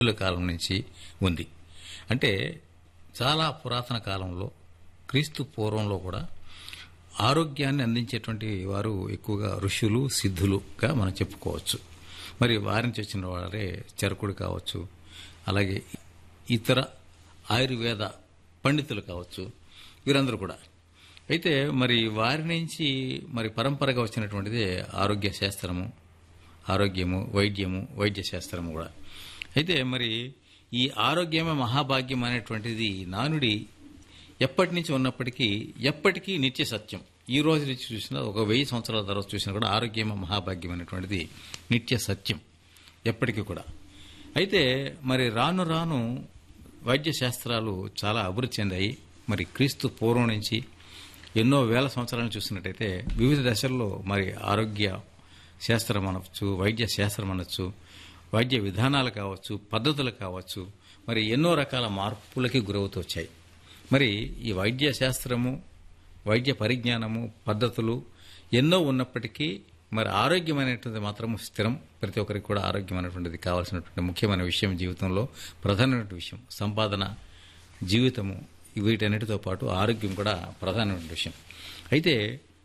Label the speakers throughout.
Speaker 1: రోజుల కాలం నుంచి ఉంది అంటే చాలా పురాతన కాలంలో క్రీస్తు పూర్వంలో కూడా ఆరోగ్యాన్ని అందించేటువంటి వారు ఎక్కువగా ఋషులు సిద్ధులుగా మనం చెప్పుకోవచ్చు మరి వారి నుంచి వచ్చిన వారే చరకుడు కావచ్చు అలాగే ఇతర ఆయుర్వేద పండితులు కావచ్చు వీరందరూ కూడా అయితే మరి వారి నుంచి మరి పరంపరగా వచ్చినటువంటిదే ఆరోగ్య శాస్త్రము ఆరోగ్యము వైద్యము వైద్య శాస్త్రము కూడా అయితే మరి ఈ ఆరోగ్యమే మహాభాగ్యం అనేటువంటిది నానుడి ఎప్పటి నుంచి ఉన్నప్పటికీ ఎప్పటికీ నిత్య సత్యం ఈ రోజు నుంచి చూసినా ఒక వెయ్యి సంవత్సరాల తర్వాత చూసినా కూడా ఆరోగ్యమే మహాభాగ్యం అనేటువంటిది నిత్య సత్యం ఎప్పటికీ కూడా అయితే మరి రాను రాను వైద్య శాస్త్రాలు చాలా అభివృద్ధి చెందాయి మరి క్రీస్తు పూర్వం నుంచి ఎన్నో వేల సంవత్సరాలను చూసినట్టయితే వివిధ దశల్లో మరి ఆరోగ్య శాస్త్రం అనొచ్చు వైద్య శాస్త్రం అనొచ్చు వైద్య విధానాలు కావచ్చు పద్ధతులు కావచ్చు మరి ఎన్నో రకాల మార్పులకి గురవుతూ వచ్చాయి మరి ఈ వైద్య శాస్త్రము వైద్య పరిజ్ఞానము పద్ధతులు ఎన్నో ఉన్నప్పటికీ మరి ఆరోగ్యమైనటువంటిది మాత్రం స్థిరం ప్రతి ఒక్కరికి కూడా ఆరోగ్యమైనటువంటిది కావాల్సినటువంటి ముఖ్యమైన విషయం జీవితంలో ప్రధానమైన విషయం సంపాదన జీవితము వీటన్నిటితో పాటు ఆరోగ్యం కూడా ప్రధానమైన విషయం అయితే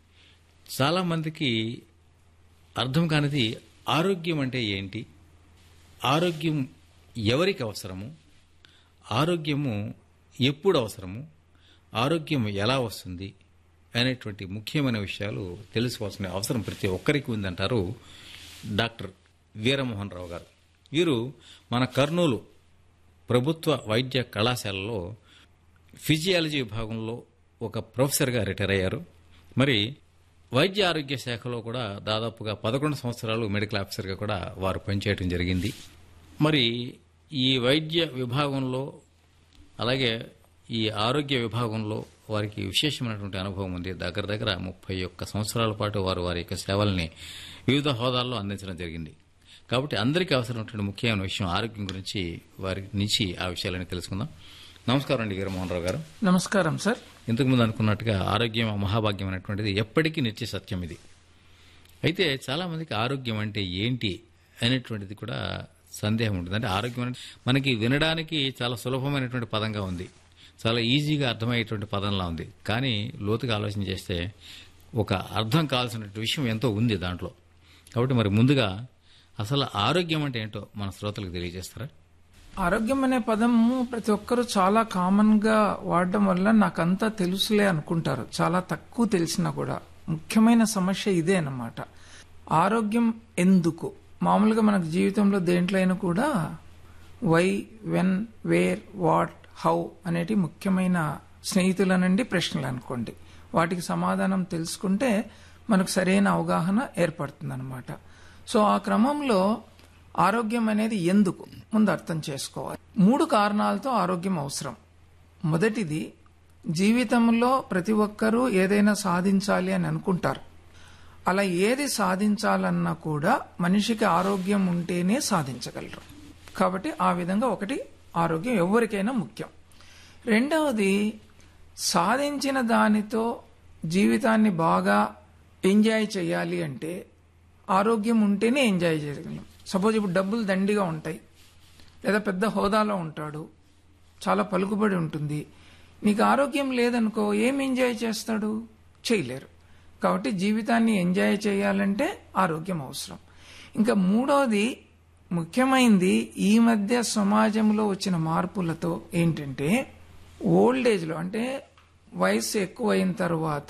Speaker 1: చాలామందికి అర్థం కానిది ఆరోగ్యం అంటే ఏంటి ఆరోగ్యం ఎవరికి అవసరము ఆరోగ్యము ఎప్పుడు అవసరము ఆరోగ్యం ఎలా వస్తుంది అనేటువంటి ముఖ్యమైన విషయాలు తెలుసుకోవాల్సిన అవసరం ప్రతి ఒక్కరికి ఉందంటారు డాక్టర్ వీరమోహన్ రావు గారు వీరు మన కర్నూలు ప్రభుత్వ వైద్య కళాశాలలో ఫిజియాలజీ విభాగంలో ఒక ప్రొఫెసర్గా రిటైర్ అయ్యారు మరి వైద్య ఆరోగ్య శాఖలో కూడా దాదాపుగా పదకొండు సంవత్సరాలు మెడికల్ ఆఫీసర్గా కూడా వారు పనిచేయడం జరిగింది మరి ఈ వైద్య విభాగంలో అలాగే ఈ ఆరోగ్య విభాగంలో వారికి విశేషమైనటువంటి అనుభవం ఉంది దగ్గర దగ్గర ముప్పై ఒక్క సంవత్సరాల పాటు వారు వారి యొక్క సేవల్ని వివిధ హోదాల్లో అందించడం జరిగింది కాబట్టి అందరికీ అవసరమైనటువంటి ముఖ్యమైన విషయం ఆరోగ్యం గురించి వారి నుంచి ఆ విషయాలని తెలుసుకుందాం నమస్కారం అండి వీరమోహన్ రావు గారు
Speaker 2: నమస్కారం సార్
Speaker 1: ఇంతకుముందు అనుకున్నట్టుగా ఆరోగ్యం మహాభాగ్యం అనేటువంటిది ఎప్పటికీ నిత్య సత్యం ఇది అయితే చాలా మందికి ఆరోగ్యం అంటే ఏంటి అనేటువంటిది కూడా సందేహం ఉంటుంది అంటే ఆరోగ్యం అంటే మనకి వినడానికి చాలా సులభమైనటువంటి పదంగా ఉంది చాలా ఈజీగా అర్థమయ్యేటువంటి పదంలా ఉంది కానీ లోతుగా ఆలోచన చేస్తే ఒక అర్థం కావాల్సిన విషయం ఎంతో ఉంది దాంట్లో కాబట్టి మరి ముందుగా అసలు ఆరోగ్యం అంటే ఏంటో మన శ్రోతలకు తెలియజేస్తారా
Speaker 2: ఆరోగ్యం అనే పదము ప్రతి ఒక్కరూ చాలా కామన్ గా వాడడం వల్ల నాకంతా తెలుసులే అనుకుంటారు చాలా తక్కువ తెలిసినా కూడా ముఖ్యమైన సమస్య ఇదే అన్నమాట ఆరోగ్యం ఎందుకు మామూలుగా మనకు జీవితంలో దేంట్లో అయినా కూడా why when where what how అనేటి ముఖ్యమైన స్నేహితుల నుండి ప్రశ్నలు అనుకోండి వాటికి సమాధానం తెలుసుకుంటే మనకు సరైన అవగాహన ఏర్పడుతుంది సో ఆ క్రమంలో ఆరోగ్యం అనేది ఎందుకు ముందు అర్థం చేసుకోవాలి మూడు కారణాలతో ఆరోగ్యం అవసరం మొదటిది జీవితంలో ప్రతి ఒక్కరూ ఏదైనా సాధించాలి అని అనుకుంటారు అలా ఏది సాధించాలన్నా కూడా మనిషికి ఆరోగ్యం ఉంటేనే సాధించగలరు కాబట్టి ఆ విధంగా ఒకటి ఆరోగ్యం ఎవరికైనా ముఖ్యం రెండవది సాధించిన దానితో జీవితాన్ని బాగా ఎంజాయ్ చేయాలి అంటే ఆరోగ్యం ఉంటేనే ఎంజాయ్ చేయగలం సపోజ్ ఇప్పుడు డబ్బులు దండిగా ఉంటాయి లేదా పెద్ద హోదాలో ఉంటాడు చాలా పలుకుబడి ఉంటుంది నీకు ఆరోగ్యం లేదనుకో ఏం ఎంజాయ్ చేస్తాడు చేయలేరు కాబట్టి జీవితాన్ని ఎంజాయ్ చేయాలంటే ఆరోగ్యం అవసరం ఇంకా మూడవది ముఖ్యమైనది ఈ మధ్య సమాజంలో వచ్చిన మార్పులతో ఏంటంటే ఓల్డ్ ఏజ్లో అంటే వయసు ఎక్కువైన తర్వాత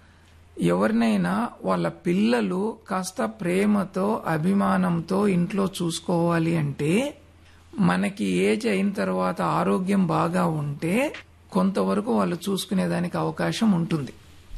Speaker 2: ఎవరినైనా వాళ్ళ పిల్లలు కాస్త ప్రేమతో అభిమానంతో ఇంట్లో చూసుకోవాలి అంటే మనకి ఏజ్ అయిన తర్వాత ఆరోగ్యం బాగా ఉంటే కొంతవరకు వాళ్ళు చూసుకునేదానికి అవకాశం ఉంటుంది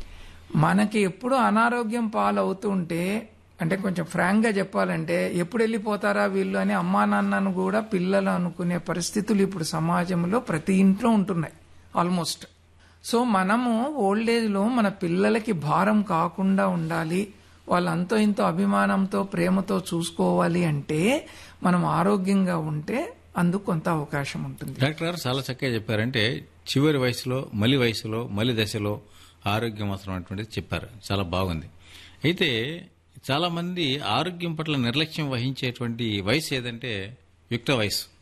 Speaker 2: మనకి ఎప్పుడు అనారోగ్యం పాలవుతుంటే అంటే కొంచెం ఫ్రాంక్ గా చెప్పాలంటే ఎప్పుడు వెళ్ళిపోతారా వీళ్ళు అని అమ్మా నాన్నను కూడా పిల్లలు అనుకునే పరిస్థితులు ఇప్పుడు సమాజంలో ప్రతి ఇంట్లో ఉంటున్నాయి ఆల్మోస్ట్ సో మనము ఓల్డ్ ఏజ్ లో మన పిల్లలకి భారం కాకుండా ఉండాలి వాళ్ళంతో ఇంతో అభిమానంతో ప్రేమతో చూసుకోవాలి అంటే మనం ఆరోగ్యంగా ఉంటే అందుకు కొంత అవకాశం ఉంటుంది
Speaker 1: డాక్టర్ గారు చాలా చక్కగా చెప్పారంటే చివరి వయసులో మలి వయసులో మలి దశలో ఆరోగ్యం అవసరమైనటువంటిది చెప్పారు చాలా బాగుంది అయితే చాలా మంది ఆరోగ్యం పట్ల నిర్లక్ష్యం వహించేటువంటి వయసు ఏదంటే యుక్త వయసు